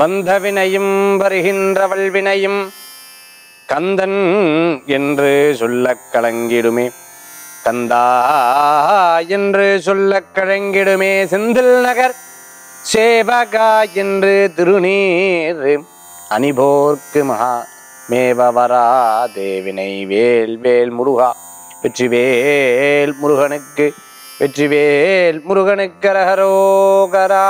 வந்த வினையும் வருகின்றவள் வினையும் கந்தன் என்று சொல்லக் கலங்கிடுமே கந்தா என்று சொல்லக் கலங்கிடுமே செந்தில் நகர் சேவகா என்று திருநீர் அணிபோர்க்கு மகா மேவவரா தேவினை வேல் வேல் முருகா வெற்றிவேல் முருகனுக்கு வெற்றிவேல் முருகனுக்கு அரகரோகரா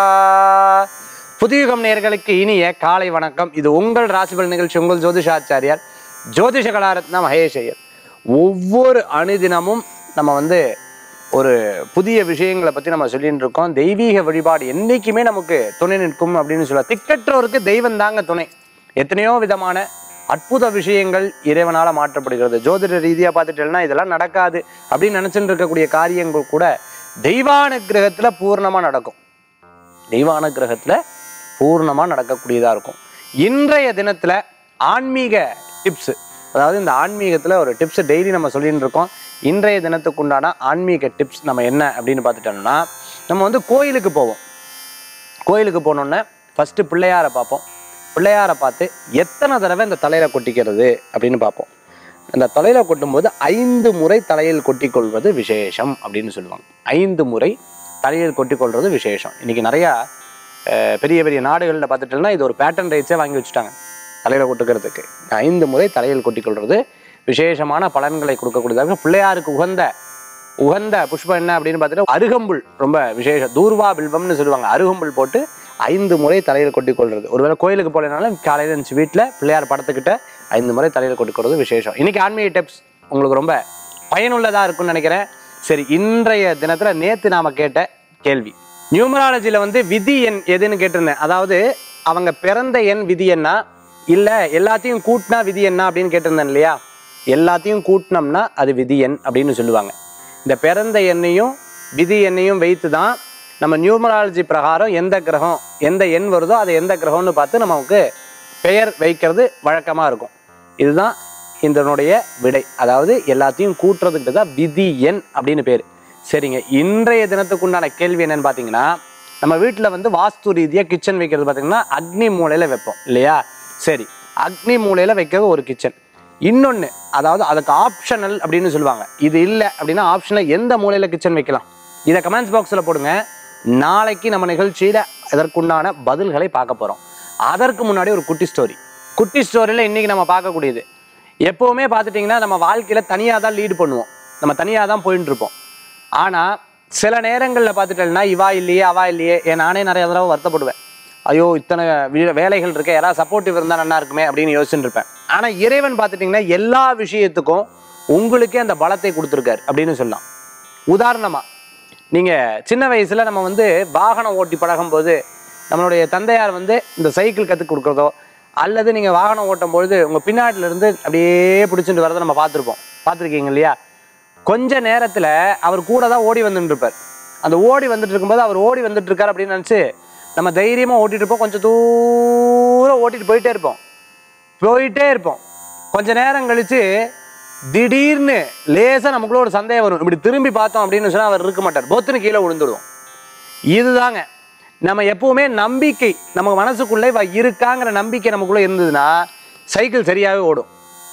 புதியுகம் நேர்களுக்கு இனிய காலை வணக்கம் இது உங்கள் ராசிபல் நிகழ்ச்சி உங்கள் ஜோதிஷாச்சாரியார் ஜோதிஷ கலாரத்ன மகேஷ் ஐயர் ஒவ்வொரு அணுதினமும் நம்ம வந்து ஒரு புதிய விஷயங்களை பற்றி நம்ம சொல்லிட்டு இருக்கோம் தெய்வீக வழிபாடு என்றைக்குமே நமக்கு துணை நிற்கும் அப்படின்னு சொல்ல திக்கற்றோருக்கு தெய்வம் தாங்க துணை எத்தனையோ விதமான அற்புத விஷயங்கள் இறைவனால மாற்றப்படுகிறது ஜோதிட ரீதியாக பார்த்துட்டேன்னா இதெல்லாம் நடக்காது அப்படின்னு நினச்சிட்டு இருக்கக்கூடிய காரியங்கள் கூட தெய்வானுக்கிரகத்துல பூர்ணமாக நடக்கும் தெய்வானுக்கிரகத்துல பூர்ணமாக நடக்கக்கூடியதாக இருக்கும் இன்றைய தினத்தில் ஆன்மீக டிப்ஸ் அதாவது இந்த ஆன்மீகத்தில் ஒரு டிப்ஸ் டெய்லி நம்ம சொல்லிட்டு இருக்கோம் இன்றைய தினத்துக்கு உண்டான ஆன்மீக டிப்ஸ் நம்ம என்ன அப்படின்னு பார்த்துட்டோம்னா நம்ம வந்து கோயிலுக்கு போவோம் கோயிலுக்கு போனோன்னே ஃபஸ்ட்டு பிள்ளையாரை பார்ப்போம் பிள்ளையாரை பார்த்து எத்தனை தடவை இந்த தலையில் கொட்டிக்கிறது அப்படின்னு பார்ப்போம் இந்த தலையில் கொட்டும்போது ஐந்து முறை தலையில் கொட்டிக்கொள்வது விசேஷம் அப்படின்னு சொல்லுவாங்க ஐந்து முறை தலையில் கொட்டிக்கொள்வது விசேஷம் இன்னைக்கு நிறையா அஹ், பெரிய பெரிய நாடுகளில் பார்த்துட்டோம்னா இது ஒரு பேட்டன் ரைட்ஸே வாங்கி வச்சுட்டாங்க தலையில் கொட்டுக்கிறதுக்கு ஐந்து முறை தலையில் கொட்டிக்கொள்வது விசேஷமான பலன்களை கொடுக்கக்கூடியதாக பிள்ளையாருக்கு உகந்த உகந்த புஷ்பம் என்ன அப்படின்னு பார்த்துட்டு அருகம்புல் ரொம்ப விசேஷம் தூர்வா பில்வம்னு சொல்லுவாங்க அருகம்புல் போட்டு ஐந்து முறை தலையில் கொட்டிக் கொள்றது ஒருவேளை கோயிலுக்கு போகலனாலும் காலையில் இருந்துச்சு வீட்டில் பிள்ளையார் படத்துக்கிட்ட ஐந்து முறை தலையில் கொட்டிக்கொள்வது விசேஷம் இன்னைக்கு ஆன்மீக டிப்ஸ் உங்களுக்கு ரொம்ப பயனுள்ளதாக இருக்கும்னு நினைக்கிறேன் சரி இன்றைய தினத்தில் நேற்று நாம கேட்ட கேள்வி நியூமராலஜியில் வந்து விதி எண் எதுன்னு கேட்டிருந்தேன் அதாவது அவங்க பிறந்த எண் விதி எண்ணா இல்லை எல்லாத்தையும் கூட்டினா விதி என்ன அப்படின்னு கேட்டிருந்தேன் இல்லையா எல்லாத்தையும் கூட்டினோம்னா அது விதி எண் அப்படின்னு சொல்லுவாங்க இந்த பிறந்த எண்ணையும் விதி எண்ணையும் வைத்து தான் நம்ம நியூமராலஜி பிரகாரம் எந்த கிரகம் எந்த எண் வருதோ அது எந்த கிரகம்னு பார்த்து நமக்கு பெயர் வைக்கிறது வழக்கமாக இருக்கும் இதுதான் இதனுடைய விடை அதாவது எல்லாத்தையும் கூட்டுறதுக்கு தான் விதி எண் அப்படின்னு பேர் சரிங்க இன்றைய தினத்துக்கு உண்டான கேள்வி என்னன்னு பார்த்தீங்கன்னா நம்ம வீட்டில் வந்து வாஸ்து ரீதியாக கிச்சன் வைக்கிறது பார்த்தீங்கன்னா அக்னி மூலையில் வைப்போம் இல்லையா சரி அக்னி மூலையில் வைக்கிறது ஒரு கிச்சன் இன்னொன்று அதாவது அதுக்கு ஆப்ஷனல் அப்படின்னு சொல்லுவாங்க இது இல்லை அப்படின்னா ஆப்ஷனில் எந்த மூலையில் கிச்சன் வைக்கலாம் இதை கமெண்ட்ஸ் பாக்ஸில் போடுங்க நாளைக்கு நம்ம நிகழ்ச்சியில் இதற்குண்டான பதில்களை பார்க்க போகிறோம் அதற்கு முன்னாடி ஒரு குட்டி ஸ்டோரி குட்டி ஸ்டோரியில் இன்றைக்கி நம்ம பார்க்கக்கூடியது எப்போவுமே பார்த்துட்டிங்கன்னா நம்ம வாழ்க்கையில் தனியாக தான் லீடு பண்ணுவோம் நம்ம தனியாக தான் போயிட்டு இருப்போம் ஆனால் சில நேரங்களில் பார்த்துட்டேன்னா இவா இல்லையே அவா இல்லையே ஏன் நானே நிறைய தடவை வருத்தப்படுவேன் ஐயோ இத்தனை வி- வேலைகள் இருக்கு யாராவது சப்போர்ட்டிவ் இருந்தால் நல்லா இருக்குமே அப்படின்னு யோசிச்சுட்டு இருப்பேன் ஆனால் இறைவன் பார்த்துட்டிங்கன்னா எல்லா விஷயத்துக்கும் உங்களுக்கே அந்த பலத்தை கொடுத்துருக்காரு அப்படின்னு சொல்லலாம் உதாரணமாக நீங்கள் சின்ன வயசில் நம்ம வந்து வாகனம் ஓட்டி பழகும்போது நம்மளுடைய தந்தையார் வந்து இந்த சைக்கிள் கற்றுக் கொடுக்குறதோ அல்லது நீங்கள் வாகனம் ஓட்டும் பொழுது உங்கள் பின்னாடில இருந்து அப்படியே பிடிச்சிட்டு வரதை நம்ம பார்த்துருப்போம் பார்த்துருக்கீங்க இல்லையா கொஞ்ச நேரத்தில் அவர் கூட தான் ஓடி வந்துட்டு இருப்பார் அந்த ஓடி வந்துட்டு இருக்கும்போது அவர் ஓடி வந்துட்டு இருக்கார் அப்படின்னு நினச்சி நம்ம தைரியமாக ஓட்டிட்டு இருப்போம் கொஞ்சம் தூரம் ஓட்டிட்டு போயிட்டே இருப்போம் போயிட்டே இருப்போம் கொஞ்ச நேரம் கழிச்சு திடீர்னு லேசாக நமக்குள்ள ஒரு சந்தேகம் வரும் இப்படி திரும்பி பார்த்தோம் அப்படின்னு சொன்னால் அவர் இருக்க மாட்டார் பொத்துன்னு கீழே விழுந்துடுவோம் இதுதாங்க நம்ம எப்பவுமே நம்பிக்கை நம்ம மனசுக்குள்ளே இவ இருக்காங்கிற நம்பிக்கை நமக்குள்ள இருந்ததுன்னா சைக்கிள் சரியாகவே ஓடும்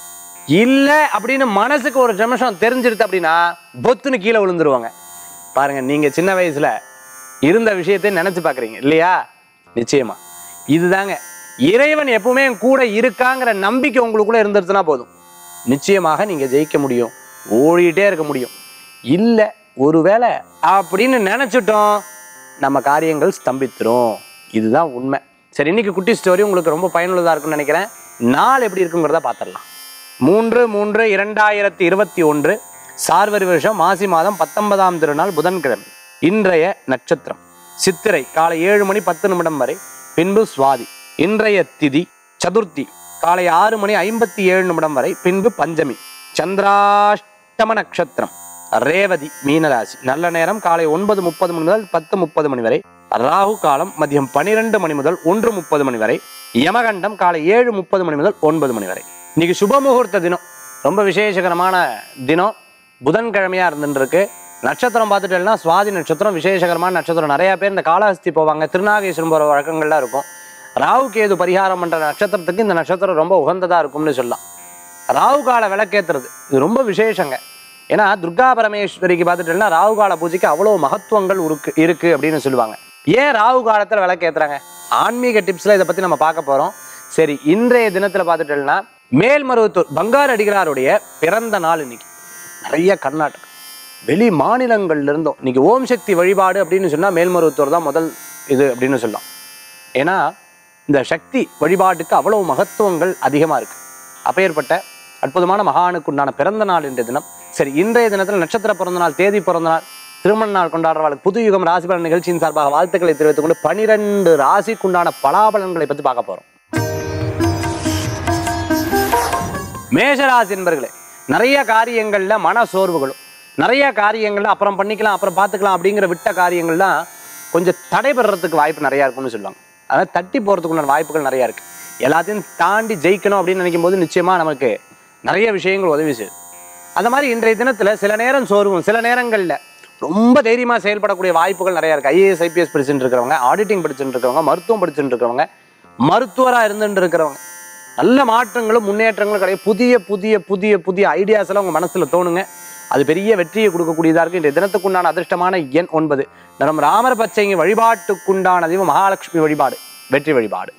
இல்லை அப்படின்னு மனசுக்கு ஒரு நிமிஷம் தெரிஞ்சிருது அப்படின்னா பொத்துன்னு கீழே விழுந்துருவாங்க பாருங்க நீங்க சின்ன வயசுல இருந்த விஷயத்தை நினைச்சு பார்க்குறீங்க இல்லையா நிச்சயமா இதுதாங்க இறைவன் எப்பவுமே என் கூட இருக்காங்கிற நம்பிக்கை உங்களுக்குள்ள இருந்துருச்சுன்னா போதும் நிச்சயமாக நீங்க ஜெயிக்க முடியும் ஓடிட்டே இருக்க முடியும் இல்லை ஒருவேளை அப்படின்னு நினைச்சிட்டோம் நம்ம காரியங்கள் ஸ்தம்பித்துரும் இதுதான் உண்மை சரி இன்னைக்கு குட்டி ஸ்டோரி உங்களுக்கு ரொம்ப பயனுள்ளதாக இருக்கும்னு நினைக்கிறேன் நாள் எப்படி இருக்குங்கிறத பார்த்துடலாம் மூன்று மூன்று இரண்டாயிரத்தி இருபத்தி ஒன்று சார்வரி வருஷம் மாசி மாதம் பத்தொன்பதாம் திருநாள் புதன்கிழமை இன்றைய நட்சத்திரம் சித்திரை காலை ஏழு மணி பத்து நிமிடம் வரை பின்பு சுவாதி இன்றைய திதி சதுர்த்தி காலை ஆறு மணி ஐம்பத்தி ஏழு நிமிடம் வரை பின்பு பஞ்சமி சந்திராஷ்டம நட்சத்திரம் ரேவதி மீனராசி நல்ல நேரம் காலை ஒன்பது முப்பது மணி முதல் பத்து முப்பது மணி வரை ராகு காலம் மதியம் பனிரெண்டு மணி முதல் ஒன்று முப்பது மணி வரை யமகண்டம் காலை ஏழு முப்பது மணி முதல் ஒன்பது மணி வரை இன்னைக்கு சுப முகூர்த்த தினம் ரொம்ப விசேஷகரமான தினம் புதன்கிழமையா இருந்துட்டு இருக்கு நட்சத்திரம் பார்த்துட்டேன்னா சுவாதி நட்சத்திரம் விசேஷகரமான நட்சத்திரம் நிறைய பேர் இந்த காளஹஸ்தி போவாங்க திருநாகேஸ்வரம் போகிற வழக்கங்கள்லாம் இருக்கும் ராகு கேது பரிகாரம் பண்ற நட்சத்திரத்துக்கு இந்த நட்சத்திரம் ரொம்ப உகந்ததா இருக்கும்னு சொல்லலாம் ராகு கால விளக்கேத்துறது இது ரொம்ப விசேஷங்க ஏன்னா துர்கா பரமேஸ்வரிக்கு பார்த்துட்டோம்னா ராகு கால பூஜைக்கு அவ்வளோ மகத்துவங்கள் இருக்கு இருக்கு அப்படின்னு சொல்லுவாங்க ஏன் ராகு காலத்துல விளக்கேத்துறாங்க ஆன்மீக டிப்ஸ்ல இதை பத்தி நம்ம பார்க்க போறோம் சரி இன்றைய தினத்துல பார்த்துட்டோம்னா மேல்மருவத்தூர் பங்காரு அடிகளாருடைய பிறந்த நாள் இன்னைக்கு நிறைய கர்நாடகம் வெளி மாநிலங்கள்ல இருந்தும் இன்னைக்கு ஓம் சக்தி வழிபாடு அப்படின்னு சொன்னா மேல்மருவத்தூர் தான் முதல் இது அப்படின்னு சொல்லலாம் ஏன்னா இந்த சக்தி வழிபாட்டுக்கு அவ்வளவு மகத்துவங்கள் அதிகமா இருக்கு அப்பேற்பட்ட அற்புதமான மகானுக்கு உண்டான பிறந்த நாள் இன்றைய தினம் சரி இன்றைய தினத்தில் நட்சத்திர பிறந்த நாள் தேதி பிறந்த நாள் திருமண நாள் கொண்டாடுறவர்களுக்கு புது யுகம் ராசி பலன் நிகழ்ச்சியின் சார்பாக வாழ்த்துக்களை தெரிவித்துக் கொண்டு பனிரெண்டு ராசிக்குண்டான பலாபலன்களை பற்றி பார்க்க போறோம் மேஷராசி என்பர்களே நிறைய காரியங்கள்ல மன சோர்வுகளும் நிறைய காரியங்கள்ல அப்புறம் பண்ணிக்கலாம் அப்புறம் பார்த்துக்கலாம் அப்படிங்கிற விட்ட காரியங்கள்லாம் கொஞ்சம் தடைபடுறதுக்கு வாய்ப்பு நிறைய இருக்கும்னு சொல்லுவாங்க அதாவது தட்டி போறதுக்குண்டான வாய்ப்புகள் நிறைய இருக்கு எல்லாத்தையும் தாண்டி ஜெயிக்கணும் அப்படின்னு நினைக்கும் போது நிச்சயமா நமக்கு நிறைய விஷயங்கள் உதவி செய்யுது அந்த மாதிரி இன்றைய தினத்துல சில நேரம் சோர்வும் சில நேரங்கள்ல ரொம்ப தைரியமா செயல்படக்கூடிய வாய்ப்புகள் நிறைய இருக்கு ஐஏஎஸ் ஐபிஎஸ் படிச்சுட்டு இருக்கிறவங்க ஆடிட்டிங் படிச்சுட்டு இருக்கிறவங்க மருத்துவம் படிச்சுட்டு இருக்கிறவங்க மருத்துவரா இருந்துட்டு இருக்கிறவங்க நல்ல மாற்றங்களும் முன்னேற்றங்களும் கிடையாது புதிய புதிய புதிய புதிய ஐடியாஸ் எல்லாம் உங்க மனசுல தோணுங்க அது பெரிய வெற்றியை கொடுக்கக்கூடியதா இருக்கு இன்றைய தினத்துக்குண்டான அதிர்ஷ்டமான எண் ஒன்பது நம்ம ராமர் பச்சைங்க வழிபாட்டுக்குண்டான தெய்வம் மகாலட்சுமி வழிபாடு வெற்றி வழிபாடு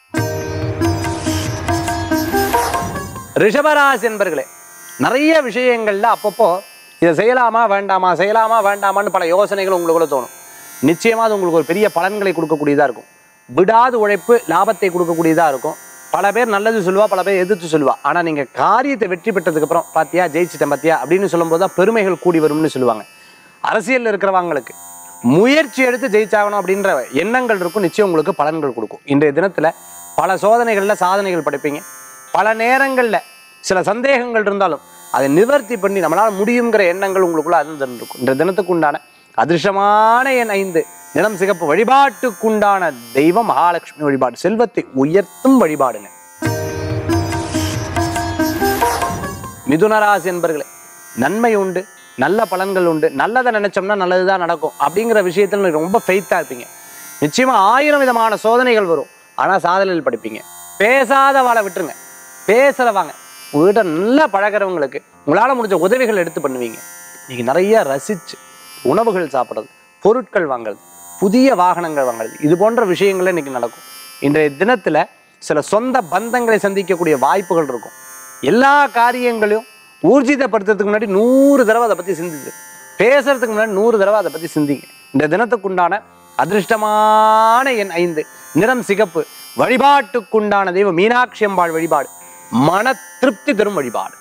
ரிஷபராசி என்பர்களே நிறைய விஷயங்கள்ல அப்பப்போ இதை செய்யலாமா வேண்டாமா செய்யலாமா வேண்டாமான்னு பல யோசனைகள் உங்களுக்குள்ள தோணும் நிச்சயமா அது உங்களுக்கு ஒரு பெரிய பலன்களை கொடுக்கக்கூடியதா இருக்கும் விடாது உழைப்பு லாபத்தை கொடுக்கக்கூடியதா இருக்கும் பல பேர் நல்லது சொல்லுவா பல பேர் எதிர்த்து சொல்லுவா ஆனா நீங்க காரியத்தை வெற்றி பெற்றதுக்கு அப்புறம் பாத்தியா ஜெயிச்சிட்டேன் பாத்தியா அப்படின்னு சொல்லும்போது தான் பெருமைகள் கூடி வரும்னு சொல்லுவாங்க அரசியல்ல இருக்கிறவங்களுக்கு முயற்சி எடுத்து ஜெயிச்சாகணும் அப்படின்ற எண்ணங்கள் இருக்கும் நிச்சயம் உங்களுக்கு பலன்கள் கொடுக்கும் இன்றைய தினத்துல பல சோதனைகள்ல சாதனைகள் படைப்பீங்க பல நேரங்கள்ல சில சந்தேகங்கள் இருந்தாலும் அதை நிவர்த்தி பண்ணி நம்மளால முடியுங்கிற எண்ணங்கள் உங்களுக்குள்ள அது இருக்கும் இந்த தினத்துக்கு உண்டான அதிர்ஷ்டமான எண் ஐந்து நிலம் சிகப்பு வழிபாட்டுக்குண்டான தெய்வம் மகாலட்சுமி வழிபாடு செல்வத்தை உயர்த்தும் வழிபாடுங்க மிதுனராசி என்பர்களே நன்மை உண்டு நல்ல பலன்கள் உண்டு நல்லதை நினைச்சோம்னா நல்லதுதான் நடக்கும் அப்படிங்கிற விஷயத்துல நீங்க ரொம்ப ஃபெய்த்தா இருப்பீங்க நிச்சயமா ஆயிரம் விதமான சோதனைகள் வரும் ஆனா சாதனைகள் படிப்பீங்க பேசாத வாழை விட்டுருங்க பேசுறவாங்க உங்ககிட்ட நல்லா பழகிறவங்களுக்கு உங்களால முடிஞ்ச உதவிகள் எடுத்து பண்ணுவீங்க நீங்க நிறைய ரசிச்சு உணவுகள் சாப்பிட்றது பொருட்கள் வாங்குறது புதிய வாகனங்கள் வாங்குறது இது போன்ற விஷயங்கள் இன்னைக்கு நடக்கும் இன்றைய தினத்துல சில சொந்த பந்தங்களை சந்திக்கக்கூடிய வாய்ப்புகள் இருக்கும் எல்லா காரியங்களையும் ஊர்ஜிதப்படுத்துறதுக்கு முன்னாடி நூறு தடவை அதை பத்தி சிந்திச்சு பேசுறதுக்கு முன்னாடி நூறு தடவை அதை பத்தி சிந்திங்க இந்த தினத்துக்குண்டான அதிர்ஷ்டமான எண் ஐந்து நிறம் சிகப்பு வழிபாட்டுக்குண்டான தெய்வம் மீனாட்சி அம்பாள் வழிபாடு மன திருப்தி தரும் வழிபாடு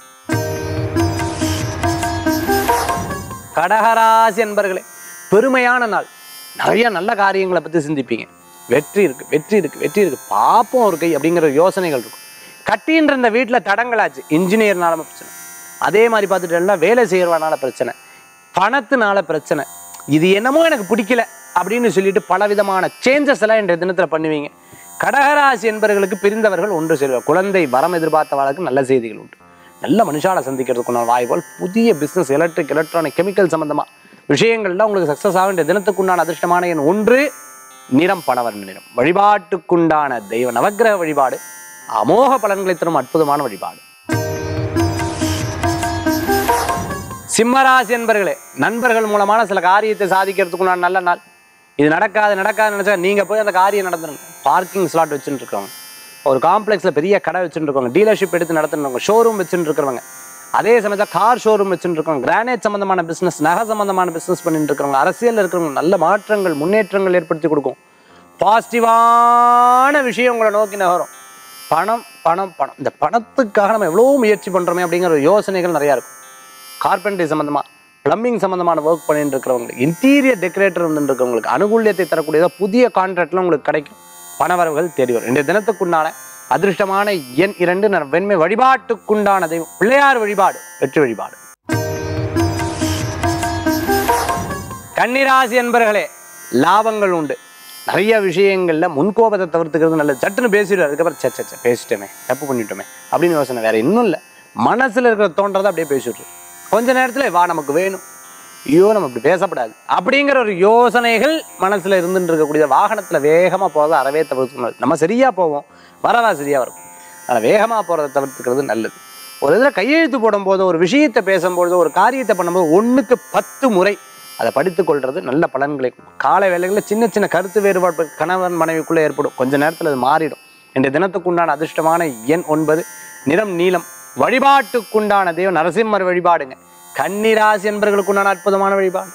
கடகராசி என்பர்களே பெருமையான நாள் நிறைய நல்ல காரியங்களை பத்தி சிந்திப்பீங்க வெற்றி இருக்கு வெற்றி இருக்கு வெற்றி இருக்கு பாப்போம் ஒரு கை அப்படிங்கிற யோசனைகள் இருக்கும் கட்டின்ற இந்த வீட்டில் தடங்களாச்சு இன்ஜினியர்னால பிரச்சனை அதே மாதிரி பார்த்துட்டோம்னா வேலை செய்யறவனால பிரச்சனை பணத்தினால பிரச்சனை இது என்னமோ எனக்கு பிடிக்கல அப்படின்னு சொல்லிட்டு பலவிதமான சேஞ்சஸ் எல்லாம் இன்றைய தினத்தில் பண்ணுவீங்க கடகராசி என்பவர்களுக்கு பிரிந்தவர்கள் ஒன்று சேருவார் குழந்தை வரம் எதிர்பார்த்தவர்களுக்கு நல்ல செய்திகள் உண்டு நல்ல மனுஷால சந்திக்கிறதுக்குள்ள வாய்ப்புகள் புதிய பிசினஸ் எலக்ட்ரிக் எலக்ட்ரானிக் கெமிக்கல் சம்பந்தமா விஷயங்கள்லாம் உங்களுக்கு சக்சஸ் ஆகும் இந்த தினத்துக்குண்டான அதிர்ஷ்டமான எண் ஒன்று நிறம் பணவர்ண நிறம் வழிபாட்டுக்குண்டான தெய்வ நவக்கிரக வழிபாடு அமோக பலன்களை தரும் அற்புதமான வழிபாடு சிம்மராசி என்பர்களே நண்பர்கள் மூலமான சில காரியத்தை சாதிக்கிறதுக்குண்டான நல்ல நாள் இது நடக்காது நடக்காது நினைச்சா நீங்க போய் அந்த காரியம் நடந்துருங்க பார்க்கிங் ஸ்லாட் வச்சுட்டு இருக்கவங்க ஒரு காம்ப்ளெக்ஸ்ல பெரிய கடை வச்சுட்டு இருக்கவங்க டீலர்ஷிப் எடுத்து நடத்துறவங்க ஷோரூம் வச்சுட்டு இருக்கிறவங்க அதே சமயத்தில் கார் ஷோரூம் வச்சுட்டு இருக்கவங்க கிரானைட் சம்பந்தமான பிசினஸ் நகை சம்பந்தமான பிசினஸ் பண்ணிட்டு இருக்கிறவங்க அரசியல்ல இருக்கிறவங்க நல்ல மாற்றங்கள் முன்னேற்றங்கள் ஏற்படுத்தி கொடுக்கும் பாசிட்டிவான விஷயம் உங்களை நோக்கி நகரும் பணம் பணம் பணம் இந்த பணத்துக்காக நம்ம எவ்வளோ முயற்சி பண்றோமே அப்படிங்கிற ஒரு யோசனைகள் நிறையா இருக்கும் கார்பெண்டரி சம்பந்தமா பிளம்பிங் சம்பந்தமான ஒர்க் பண்ணிட்டு இருக்கிறவங்களுக்கு இன்டீரியர் டெக்கரேட்டர் வந்துட்டு இருக்கிறவங்களுக்கு அனுகூல்யத்தை தரக்கூடியதா புதிய கான்ட்ராக்ட்லாம் உங்களுக்கு கிடைக்கும் பணவரவுகள் தேடி வரும் இந்த தினத்துக்குண்டான அதிர்ஷ்டமான எண் இரண்டு ந- வெண்மை வழிபாட்டுக்குண்டான தெய்வம் பிள்ளையார் வழிபாடு வெற்றி வழிபாடு கன்னிராசி என்பர்களே லாபங்கள் உண்டு நிறைய விஷயங்கள்ல முன்கோபத்தை தவிர்த்துக்கிறது நல்லது சட்டுன்னு பேசிடுவார் அதுக்கப்புறம் சே சே, சே பேசிட்டோமே தப்பு பண்ணிட்டோமே அப்படின்னு யோசனை வேற இன்னும் இல்லை மனசுல இருக்கிற தோன்றதை அப்படியே பேசிடுறோம் கொஞ்ச நேரத்துல வா நமக்கு வேணும் ஐயோ நம்ம இப்படி பேசப்படாது அப்படிங்கிற ஒரு யோசனைகள் மனசுல இருந்துட்டு இருக்கக்கூடிய வாகனத்துல வேகமா போறத அறவே தவிர்க்கணும் நம்ம சரியா போவோம் வரவா சரியா வரும் அதனால வேகமா போறதை தவிர்த்துக்கிறது நல்லது ஒரு இதில் கையெழுத்து போடும்போது ஒரு விஷயத்தை பேசும்பொழுது ஒரு காரியத்தை பண்ணும்போது ஒண்ணுக்கு பத்து முறை அதை படித்துக் கொள்றது நல்ல பலன்களை கொடுக்கும். காலை வேளைகளில் சின்ன சின்ன கருத்து வேறுபாடு கணவன் மனைவிக்குள்ள ஏற்படும் கொஞ்ச நேரத்தில் அது மாறிடும் இன்றைய தினத்துக்குண்டான அதிர்ஷ்டமான எண் ஒன்பது நிறம் நீலம் வழிபாட்டுக்குண்டான தெய்வம் நரசிம்மர் வழிபாடுங்க கன்னிராசி என்பவர்களுக்குண்டான அற்புதமான வழிபாடு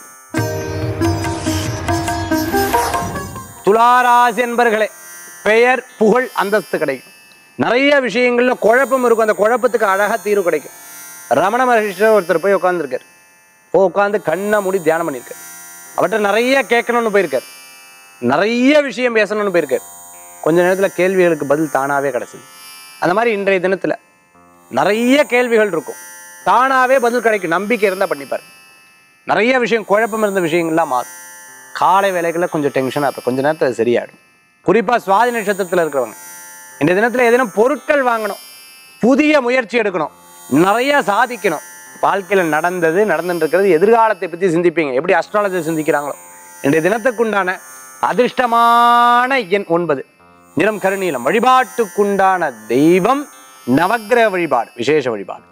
துளாராசி என்பர்களே பெயர் புகழ் அந்தஸ்து கிடைக்கும் நிறைய விஷயங்கள்ல குழப்பம் இருக்கும் அந்த குழப்பத்துக்கு அழகா தீர்வு கிடைக்கும் ரமண மகர்ஷியர் ஒருத்தர் போய் உட்காந்துருக்காரு போ உட்காந்து கண்ணை மூடி தியானம் பண்ணியிருக்காரு அவர்கிட்ட நிறைய கேட்கணும்னு போயிருக்காரு நிறைய விஷயம் பேசணும்னு போயிருக்காரு கொஞ்ச நேரத்துல கேள்விகளுக்கு பதில் தானாவே கிடைச்சது அந்த மாதிரி இன்றைய தினத்துல நிறைய கேள்விகள் இருக்கும் தானாவே பதில் கிடைக்கும் நம்பிக்கை இருந்தா பண்ணிப்பாரு நிறைய விஷயம் குழப்பம் இருந்த விஷயங்கள்லாம் மாறும் காலை வேலைகளில் கொஞ்சம் டென்ஷனாக இருக்கும் கொஞ்ச நேரத்தில் அது சரியாயிடும் குறிப்பாக சுவாதி நட்சத்திரத்தில் இருக்கிறவங்க இந்த தினத்தில் ஏதேனும் பொருட்கள் வாங்கணும் புதிய முயற்சி எடுக்கணும் நிறைய சாதிக்கணும் வாழ்க்கையில் நடந்தது நடந்துட்டு இருக்கிறது எதிர்காலத்தை பற்றி சிந்திப்பீங்க எப்படி அஸ்ட்ராலஜி சிந்திக்கிறாங்களோ இன்றைய தினத்துக்குண்டான அதிர்ஷ்டமான எண் ஒன்பது நிறம் கருநீலம் வழிபாட்டுக்குண்டான தெய்வம் நவக்கிரக வழிபாடு விசேஷ வழிபாடு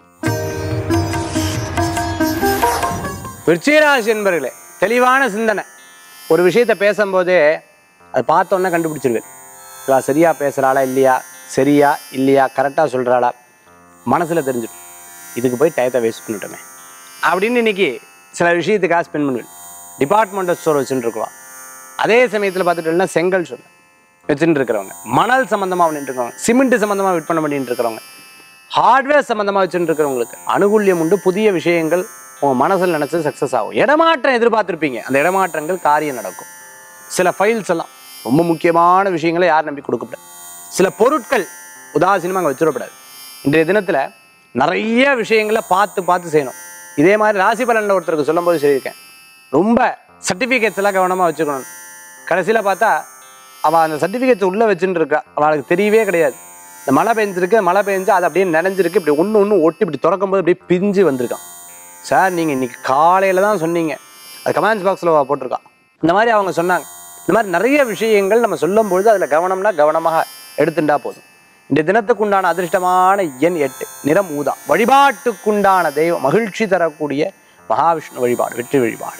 விருச்சிகராசி என்பர்களே தெளிவான சிந்தனை ஒரு விஷயத்தை பேசும்போதே அது பார்த்தோன்னே கண்டுபிடிச்சிருவேன் இவா சரியா பேசுகிறாளா இல்லையா சரியா இல்லையா கரெக்டாக சொல்கிறாளா மனசில் தெரிஞ்சிடும் இதுக்கு போய் டயத்தை வேஸ்ட் பண்ணிட்டோமே அப்படின்னு இன்னைக்கு சில விஷயத்துக்காக ஸ்பெண்ட் பண்ணுவேன் டிபார்ட்மெண்டல் ஸ்டோர் வச்சுட்டு இருக்கலாம் அதே சமயத்தில் பார்த்துட்டோம்னா செங்கல் சொல்ல வச்சுட்டு இருக்கிறவங்க மணல் சம்மந்தமாக பண்ணிட்டு இருக்கிறவங்க சிமெண்ட் சம்மந்தமாக விற்பனை பண்ணிட்டு இருக்கிறவங்க ஹார்ட்வேர் சம்மந்தமாக வச்சுட்டு இருக்கிறவங்களுக்கு அனுகூல்யம் உண்டு புதிய விஷயங்கள் உங்கள் மனசில் நினச்சது சக்ஸஸ் ஆகும் இடமாற்றம் எதிர்பார்த்துருப்பீங்க அந்த இடமாற்றங்கள் காரியம் நடக்கும் சில ஃபைல்ஸ் எல்லாம் ரொம்ப முக்கியமான விஷயங்களை யார் நம்பி கொடுக்கப்படாது சில பொருட்கள் உதாசீனமாக அங்கே வச்சிடக்கூடாது இன்றைய தினத்தில் நிறைய விஷயங்களை பார்த்து பார்த்து செய்யணும் இதே மாதிரி ராசி பலனில் ஒருத்தருக்கு சொல்லும்போது சொல்லியிருக்கேன் ரொம்ப சர்டிஃபிகேட்ஸ் எல்லாம் கவனமாக வச்சுக்கணும் கடைசியில் பார்த்தா அவள் அந்த சர்டிஃபிகேட்ஸ் உள்ளே வச்சுட்டு இருக்கா அவளுக்கு தெரியவே கிடையாது இந்த மழை பெஞ்சிருக்கு மழை பெஞ்சு அது அப்படியே நனைஞ்சிருக்கு இப்படி ஒன்று ஒன்று ஒட்டி இப்படி திறக்கும் போது அப்படியே பிஞ்சு வந்திருக்கான் சார் நீங்கள் இன்னைக்கு காலையில் தான் சொன்னீங்க அது கமெண்ட்ஸ் பாக்ஸில் போட்டிருக்கான் இந்த மாதிரி அவங்க சொன்னாங்க இந்த மாதிரி நிறைய விஷயங்கள் நம்ம சொல்லும் பொழுது அதில் கவனம்னா கவனமாக எடுத்துட்டா போதும் இந்த தினத்துக்குண்டான அதிர்ஷ்டமான எண் எட்டு நிறம் ஊதா வழிபாட்டுக்குண்டான தெய்வம் மகிழ்ச்சி தரக்கூடிய மகாவிஷ்ணு வழிபாடு வெற்றி வழிபாடு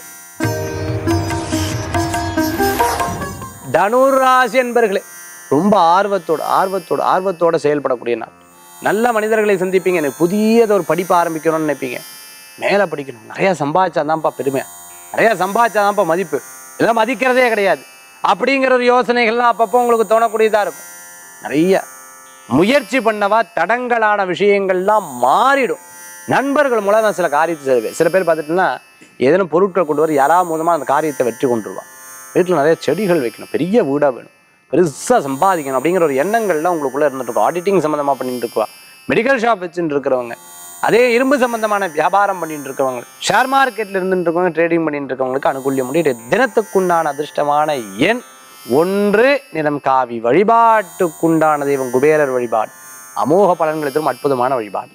தனுராசி என்பர்களே ரொம்ப ஆர்வத்தோட ஆர்வத்தோட ஆர்வத்தோட செயல்படக்கூடிய நாள் நல்ல மனிதர்களை சந்திப்பீங்க எனக்கு புதியது ஒரு படிப்பு ஆரம்பிக்கணும்னு நினைப்பீங்க மேலே படிக்கணும் நிறைய சம்பாதிச்சாதான்ப்பா பெருமை நிறைய சம்பாதிச்சாதான்ப்பா மதிப்பு இதெல்லாம் மதிக்கிறதே கிடையாது அப்படிங்கிற ஒரு யோசனைகள்லாம் அப்பப்போ உங்களுக்கு தோணக்கூடியதாக இருக்கும் நிறைய முயற்சி பண்ணவா தடங்கலான விஷயங்கள்லாம் மாறிடும் நண்பர்கள் மூலம் நான் சில காரியத்தை செய்வேன் சில பேர் பார்த்துட்டுன்னா ஏதேனும் பொருட்கள் கொண்டு வர யாராவது மூலமாக அந்த காரியத்தை வெற்றி கொண்டுருவான் வீட்டில் நிறைய செடிகள் வைக்கணும் பெரிய வீடாக வேணும் பெருசாக சம்பாதிக்கணும் அப்படிங்கிற ஒரு எண்ணங்கள்லாம் உங்களுக்குள்ளே இருந்துட்டு இருக்கும் ஆடிட்டிங் சம்மந்தமாக பண்ணிட்டு இருக்குவா மெடிக்கல் ஷாப் வச்சுட்டு இருக்கிறவங்க அதே இரும்பு சம்பந்தமான வியாபாரம் பண்ணிட்டு இருக்கவங்க ஷேர் மார்க்கெட்டில் இருந்துட்டு இருக்கவங்க ட்ரேடிங் பண்ணிட்டு இருக்கவங்களுக்கு அனுகூல்யம் முடியும் தினத்துக்குண்டான அதிர்ஷ்டமான எண் ஒன்று நிறம் காவி வழிபாட்டுக்குண்டான தெய்வம் குபேரர் வழிபாடு அமோக பலன்களை தரும் அற்புதமான வழிபாடு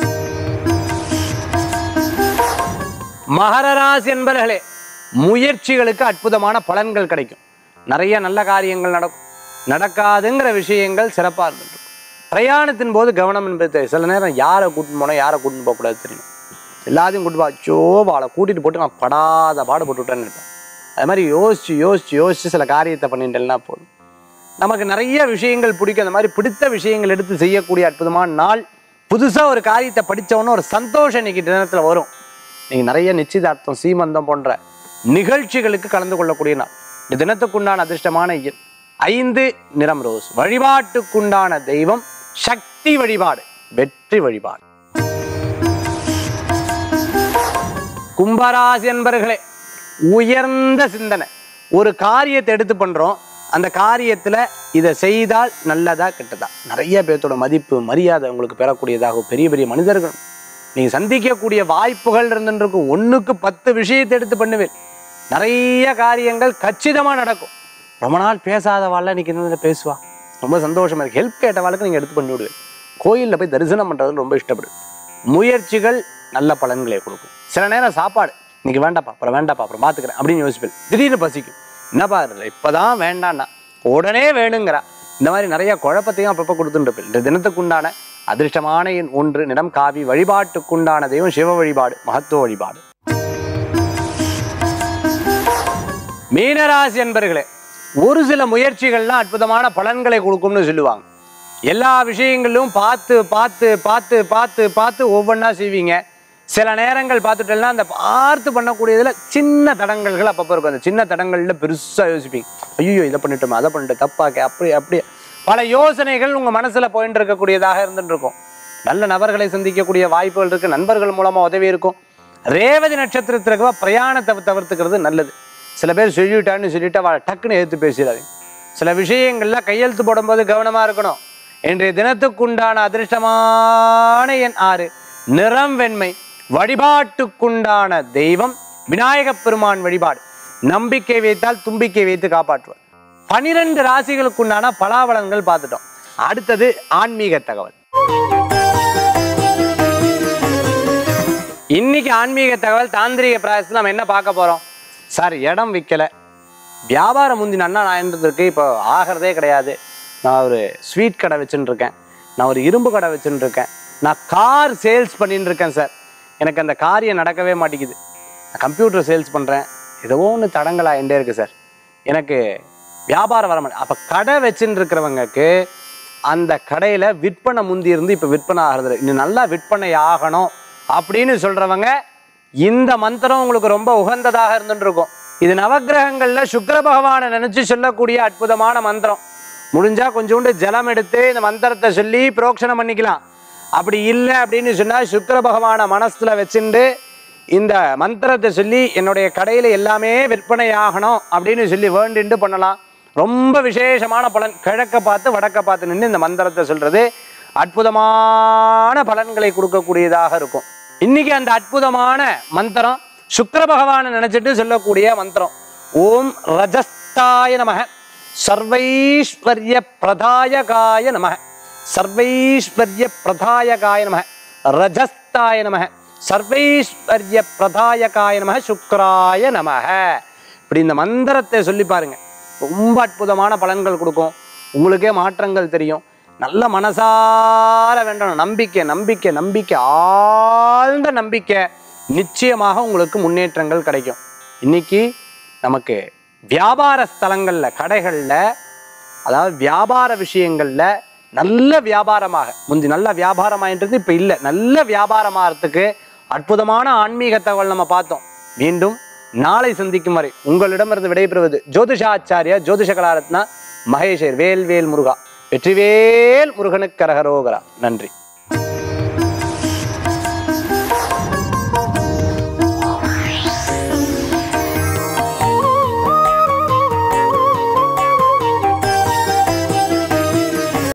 மகர ராசி என்பர்களே முயற்சிகளுக்கு அற்புதமான பலன்கள் கிடைக்கும் நிறைய நல்ல காரியங்கள் நடக்கும் நடக்காதுங்கிற விஷயங்கள் சிறப்பாக இருந்துட்டு பிரயாணத்தின் போது கவனம் என்பது தெரியும். சில நேரம் யாரை கூட்டின்னு போனோம் யாரை கூட்டின்னு போகக்கூடாது தெரியும் எல்லாத்தையும் கூட்டு போ அச்சோ அவளை கூட்டிட்டு போட்டு நான் படாத பாடுபட்டு விட்டேன்னு இருப்பேன் அது மாதிரி யோசிச்சு யோசிச்சு யோசிச்சு சில காரியத்தை பண்ணிட்டேன்னா போதும் நமக்கு நிறைய விஷயங்கள் பிடிக்கும் அந்த மாதிரி பிடித்த விஷயங்கள் எடுத்து செய்யக்கூடிய அற்புதமான நாள் புதுசாக ஒரு காரியத்தை படித்தவொன்னே ஒரு சந்தோஷம் இன்னைக்கு தினத்தில் வரும் நீங்கள் நிறைய நிச்சயதார்த்தம் சீமந்தம் போன்ற நிகழ்ச்சிகளுக்கு கலந்து கொள்ளக்கூடிய நாள் இந்த தினத்துக்குண்டான அதிர்ஷ்டமான எண் ஐந்து நிறம் ரோஸ் வழிபாட்டுக்குண்டான தெய்வம் சக்தி வழிபாடு வெற்றி வழிபாடு கும்பராசி என்பர்களே உயர்ந்த சிந்தனை ஒரு காரியத்தை எடுத்து பண்றோம் அந்த காரியத்துல இதை செய்தால் நல்லதா கெட்டதா நிறைய பேர்த்தோட மதிப்பு மரியாதை உங்களுக்கு பெறக்கூடியதாகும் பெரிய பெரிய மனிதர்கள் நீங்க சந்திக்கக்கூடிய வாய்ப்புகள் இருந்துருக்கும் ஒண்ணுக்கு பத்து விஷயத்தை எடுத்து பண்ணுவேன் நிறைய காரியங்கள் கச்சிதமா நடக்கும் ரொம்ப நாள் பேசாத வாழ இன்னைக்கு இந்த பேசுவா ரொம்ப சந்தோஷமா இருக்கு ஹெல்ப் கேட்ட வாழ்க்கை நீங்க எடுத்து பண்ணி விடுவேன் கோயிலில் போய் தரிசனம் பண்றது ரொம்ப இஷ்டப்படுது முயற்சிகள் நல்ல பலன்களை கொடுக்கும் சில நேரம் சாப்பாடு இன்னைக்கு வேண்டாப்பா அப்புறம் வேண்டாப்பா அப்புறம் பார்த்துக்கிறேன் அப்படின்னு யோசிப்பேன் திடீர்னு பசிக்கும் என்னப்பா இது இப்போதான் வேண்டான்னா உடனே வேணுங்கிறா இந்த மாதிரி நிறைய குழப்பத்தையும் அப்பப்போ கொடுத்துட்டு இருப்பேன் இந்த தினத்துக்குண்டான அதிர்ஷ்டமான எண் ஒன்று நிறம் காவி வழிபாட்டுக்குண்டான தெய்வம் சிவ வழிபாடு மகத்துவ வழிபாடு மீனராசி என்பர்களே ஒரு சில முயற்சிகள்லாம் அற்புதமான பலன்களை கொடுக்கும்னு சொல்லுவாங்க எல்லா விஷயங்களிலும் பார்த்து பார்த்து பார்த்து பார்த்து பார்த்து ஒவ்வொன்றா செய்வீங்க சில நேரங்கள் பார்த்துட்டோம்னா அந்த பார்த்து பண்ணக்கூடியதுல சின்ன தடங்கல்கள் அப்பப்போ இருக்கும் அந்த சின்ன தடங்கள்ல பெருசாக யோசிப்பீங்க ஐயோ இதை பண்ணிட்டோமே அதை பண்ணிட்டு தப்பாக்கே அப்படி அப்படி பல யோசனைகள் உங்க மனசுல போயிட்டு இருக்கக்கூடியதாக இருந்துட்டு இருக்கும் நல்ல நபர்களை சந்திக்கக்கூடிய வாய்ப்புகள் இருக்கு நண்பர்கள் மூலமா உதவி இருக்கும் ரேவதி நட்சத்திரத்திற்கு பிரயாணத்தை தவிர்த்துக்கிறது நல்லது சில பேர் சொல்லிவிட்டான்னு சொல்லிட்டு அவளை டக்குன்னு எடுத்து பேசிடாதீங்க சில விஷயங்கள்ல கையெழுத்து போடும்போது கவனமா இருக்கணும் இன்றைய தினத்துக்குண்டான அதிர்ஷ்டமான எண் ஆறு நிறம் வெண்மை வழிபாட்டுக்குண்டான தெய்வம் விநாயகப் பெருமான் வழிபாடு நம்பிக்கை வைத்தால் தும்பிக்கை வைத்து காப்பாற்றுவார் பனிரெண்டு ராசிகளுக்குண்டான பலாபலன்கள் பார்த்துட்டோம் அடுத்தது ஆன்மீக தகவல் இன்னைக்கு ஆன்மீக தகவல் தாந்திரிக பிராயசத்தில் நம்ம என்ன பார்க்க போறோம் சார் இடம் விற்கல வியாபாரம் முந்தின அண்ணா நான் இருந்திருக்கு இப்போ ஆகிறதே கிடையாது நான் ஒரு ஸ்வீட் கடை வச்சுட்டு இருக்கேன் நான் ஒரு இரும்பு கடை வச்சுட்டு இருக்கேன் நான் கார் சேல்ஸ் பண்ணிட்டு இருக்கேன் சார் எனக்கு அந்த காரியம் நடக்கவே மாட்டேங்குது நான் கம்ப்யூட்டர் சேல்ஸ் பண்ணுறேன் ஏதோ ஒன்று தடங்களாகிட்டே இருக்கு சார் எனக்கு வியாபாரம் வர மாட்டேன் அப்போ கடை வச்சுட்டு இருக்கிறவங்களுக்கு அந்த கடையில் விற்பனை முந்தி இருந்து இப்போ விற்பனை ஆகிறது இல்லை. இன்னும் நல்லா விற்பனை ஆகணும் அப்படின்னு சொல்கிறவங்க இந்த மந்திரம் உங்களுக்கு ரொம்ப உகந்ததாக இருந்துட்டு இருக்கும் இது நவக்கிரகங்கள்ல சுக்கிர பகவானை நினைச்சு சொல்லக்கூடிய அற்புதமான மந்திரம் முடிஞ்சா கொஞ்சோண்டு ஜலம் எடுத்து இந்த மந்திரத்தை சொல்லி புரோக்ஷனம் பண்ணிக்கலாம் அப்படி இல்லை அப்படின்னு சொன்னா சுக்கிர பகவானை மனசுல வச்சுண்டு இந்த மந்திரத்தை சொல்லி என்னுடைய கடையில எல்லாமே விற்பனை ஆகணும் அப்படின்னு சொல்லி வேண்டிண்டு பண்ணலாம் ரொம்ப விசேஷமான பலன் கிழக்க பார்த்து வடக்க பார்த்து நின்று இந்த மந்திரத்தை சொல்றது அற்புதமான பலன்களை கொடுக்கக்கூடியதாக இருக்கும் இன்னைக்கு அந்த அற்புதமான மந்திரம் சுக்கிர பகவானை நினைச்சிட்டு சொல்லக்கூடிய மந்திரம் ஓம் ரஜஸ்தாய நமக சர்வைஸ்வர்ய பிரதாயகாய நமக சர்வைஸ்வர்ய பிரதாயகாய நமக ரஜஸ்தாய நமக சர்வைஸ்வர்ய பிரதாயகாய நமக சுக்ராய நமக இப்படி இந்த மந்திரத்தை சொல்லி பாருங்க ரொம்ப அற்புதமான பலன்கள் கொடுக்கும் உங்களுக்கே மாற்றங்கள் தெரியும் நல்ல மனசார வேண்டணும் நம்பிக்கை நம்பிக்கை நம்பிக்கை ஆழ்ந்த நம்பிக்கை நிச்சயமாக உங்களுக்கு முன்னேற்றங்கள் கிடைக்கும் இன்னைக்கு நமக்கு வியாபார ஸ்தலங்கள்ல கடைகள்ல அதாவது வியாபார விஷயங்கள்ல நல்ல வியாபாரமாக முந்தி நல்ல வியாபாரமாயின்றது இப்ப இல்லை நல்ல வியாபாரமாகறதுக்கு அற்புதமான ஆன்மீக தகவல் நம்ம பார்த்தோம் மீண்டும் நாளை சந்திக்கும் வரை உங்களிடமிருந்து விடைபெறுவது ஜோதிஷாச்சாரியா ஜோதிஷ கலாரத்னா மகேஷர் வேல் வேல் முருகா வெற்றிவேல் முருகனுக்கு கரகரோகரா நன்றி